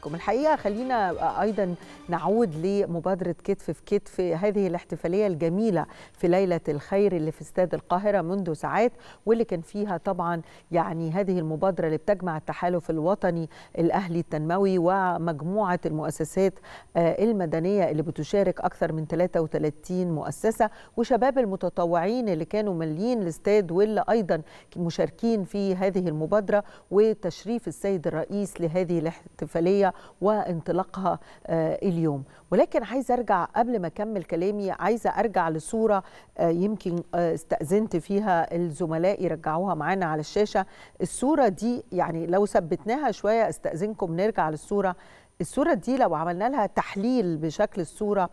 بحضراتكم الحقيقه خلينا ايضا نعود لمبادره كتف في كتف هذه الاحتفاليه الجميله في ليله الخير اللي في استاد القاهره منذ ساعات واللي كان فيها طبعا يعني هذه المبادره اللي بتجمع التحالف الوطني الاهلي التنموي ومجموعه المؤسسات المدنيه اللي بتشارك اكثر من 33 مؤسسه وشباب المتطوعين اللي كانوا مالين الاستاد واللي ايضا مشاركين في هذه المبادره وتشريف السيد الرئيس لهذه الاحتفاليه وانطلاقها اليوم ولكن عايزه ارجع قبل ما اكمل كلامي عايزه ارجع لصوره يمكن استاذنت فيها الزملاء يرجعوها معانا على الشاشه الصوره دي يعني لو ثبتناها شويه استاذنكم نرجع للصوره الصوره دي لو عملنا لها تحليل بشكل الصوره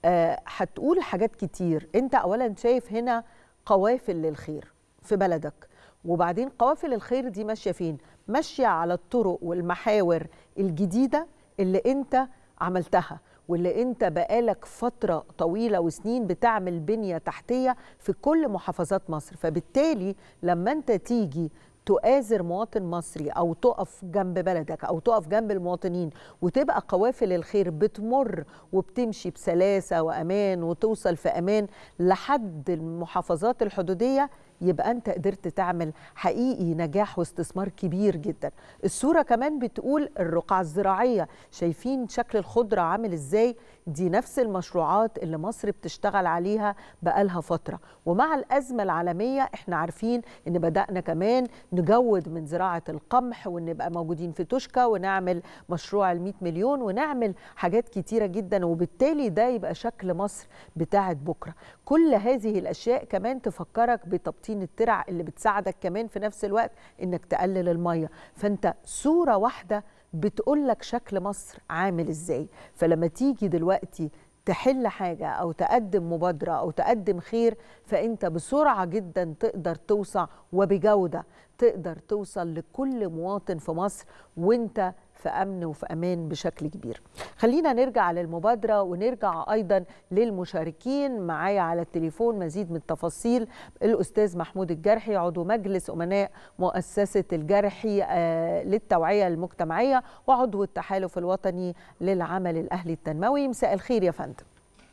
هتقول حاجات كتير انت اولا شايف هنا قوافل للخير في بلدك وبعدين قوافل الخير دي ماشيه فين ماشيه على الطرق والمحاور الجديده اللي انت عملتها واللي انت بقالك فتره طويله وسنين بتعمل بنيه تحتيه في كل محافظات مصر فبالتالي لما انت تيجي تؤازر مواطن مصري او تقف جنب بلدك او تقف جنب المواطنين وتبقى قوافل الخير بتمر وبتمشي بسلاسه وامان وتوصل في امان لحد المحافظات الحدوديه يبقى انت قدرت تعمل حقيقي نجاح واستثمار كبير جدا الصوره كمان بتقول الرقعه الزراعيه شايفين شكل الخضره عامل ازاي دي نفس المشروعات اللي مصر بتشتغل عليها بقالها فتره ومع الازمه العالميه احنا عارفين ان بدانا كمان نجود من زراعه القمح ونبقى موجودين في توشكا ونعمل مشروع ال 100 مليون ونعمل حاجات كتيره جدا وبالتالي ده يبقى شكل مصر بتاعه بكره كل هذه الاشياء كمان تفكرك بتبطيل تبطين الترع اللي بتساعدك كمان في نفس الوقت انك تقلل الميه فانت صوره واحده بتقول لك شكل مصر عامل ازاي فلما تيجي دلوقتي تحل حاجه او تقدم مبادره او تقدم خير فانت بسرعه جدا تقدر توصل وبجوده تقدر توصل لكل مواطن في مصر وانت في امن وفي امان بشكل كبير. خلينا نرجع للمبادره ونرجع ايضا للمشاركين معايا على التليفون مزيد من التفاصيل الاستاذ محمود الجرحي عضو مجلس امناء مؤسسه الجرحي للتوعيه المجتمعيه وعضو التحالف الوطني للعمل الاهلي التنموي مساء الخير يا فندم.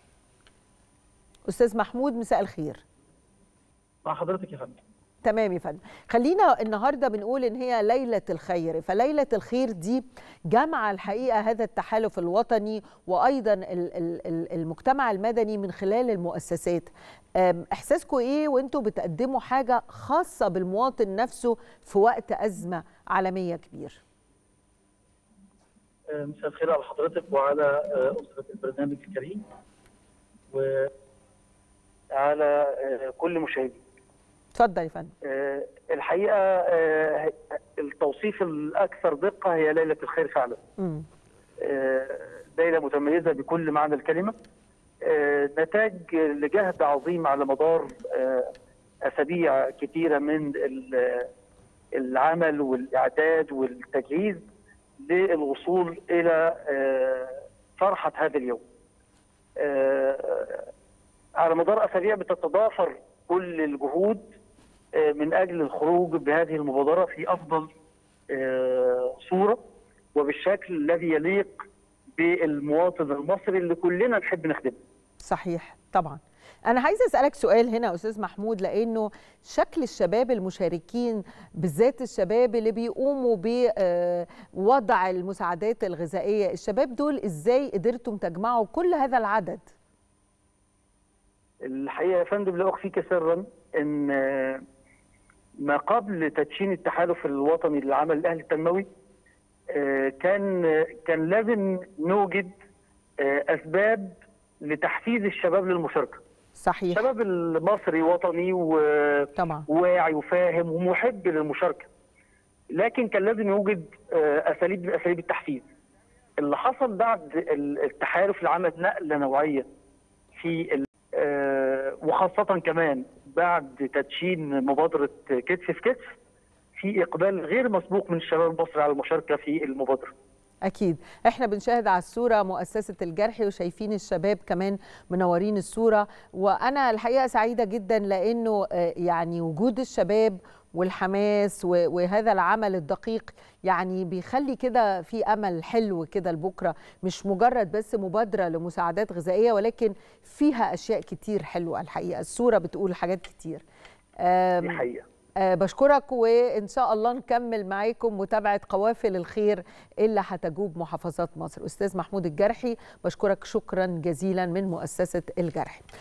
استاذ محمود مساء الخير. مع حضرتك يا فندم. تمام يا فندم خلينا النهارده بنقول ان هي ليله الخير فليله الخير دي جمع الحقيقه هذا التحالف الوطني وايضا المجتمع المدني من خلال المؤسسات احساسكم ايه وانتم بتقدموا حاجه خاصه بالمواطن نفسه في وقت ازمه عالميه كبير مساء الخير على حضرتك وعلى اسره البرنامج الكريم وعلى كل مشاهدين اتفضل يا فندم أه الحقيقه أه التوصيف الاكثر دقه هي ليله الخير فعلا أه ليله متميزه بكل معنى الكلمه نتاج لجهد عظيم على مدار اسابيع كثيره من العمل والاعداد والتجهيز للوصول الى فرحه هذا اليوم على مدار اسابيع بتتضافر كل الجهود من اجل الخروج بهذه المبادره في افضل صوره وبالشكل الذي يليق بالمواطن المصري اللي كلنا نحب نخدمه. صحيح طبعا. أنا عايزة أسألك سؤال هنا أستاذ محمود لأنه شكل الشباب المشاركين بالذات الشباب اللي بيقوموا بوضع المساعدات الغذائية، الشباب دول إزاي قدرتم تجمعوا كل هذا العدد؟ الحقيقه يا فندم لا اخفيك سرا ان ما قبل تدشين التحالف الوطني للعمل الاهلي التنموي كان كان لازم نوجد اسباب لتحفيز الشباب للمشاركه. صحيح. الشباب المصري وطني وواعي وفاهم ومحب للمشاركه. لكن كان لازم يوجد اساليب من اساليب التحفيز. اللي حصل بعد التحالف لعمل نقله نوعيه في وخاصة كمان بعد تدشين مبادرة كتف في كتف في إقبال غير مسبوق من الشباب المصري على المشاركة في المبادرة أكيد احنا بنشاهد على الصورة مؤسسة الجرحي وشايفين الشباب كمان منورين الصورة وأنا الحقيقة سعيدة جدا لأنه يعني وجود الشباب والحماس وهذا العمل الدقيق يعني بيخلي كده في امل حلو كده لبكره مش مجرد بس مبادره لمساعدات غذائيه ولكن فيها اشياء كتير حلوه الحقيقه الصوره بتقول حاجات كتير دي حقيقه أه بشكرك وان شاء الله نكمل معاكم متابعه قوافل الخير اللي هتجوب محافظات مصر استاذ محمود الجرحي بشكرك شكرا جزيلا من مؤسسه الجرحي